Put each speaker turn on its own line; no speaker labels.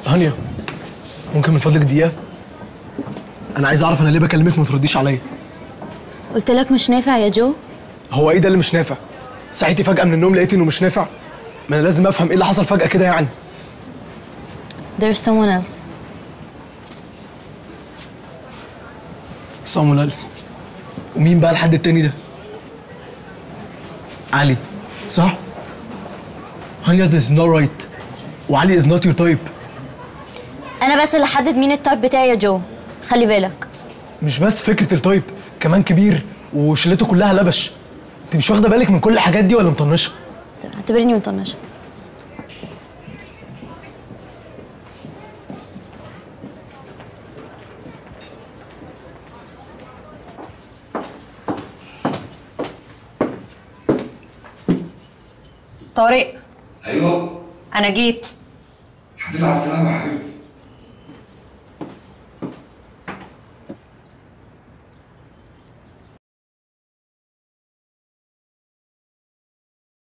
هانيا ممكن من فضلك دقيقة؟ أنا عايز أعرف أنا ليه بكلمك ما ترديش عليا
قلت لك مش نافع يا جو
هو إيه ده اللي مش نافع؟ صحيتي فجأة من النوم لقيتي إنه مش نافع؟ ما أنا لازم أفهم إيه اللي حصل فجأة كده يعني
there's someone else
someone else ومين بقى الحد التاني ده؟ علي صح؟ هانيا this is not right وعلي is not your type
انا بس اللي حدد مين التايب بتاعي يا جو خلي بالك
مش بس فكرة التايب كمان كبير وشلته كلها لبش انت مش واخدة بالك من كل الحاجات دي ولا مطنشة؟
اعتبرني مطنشه
طارق
ايوه
انا جيت
الحمد لله على السلامه يا حبيبتي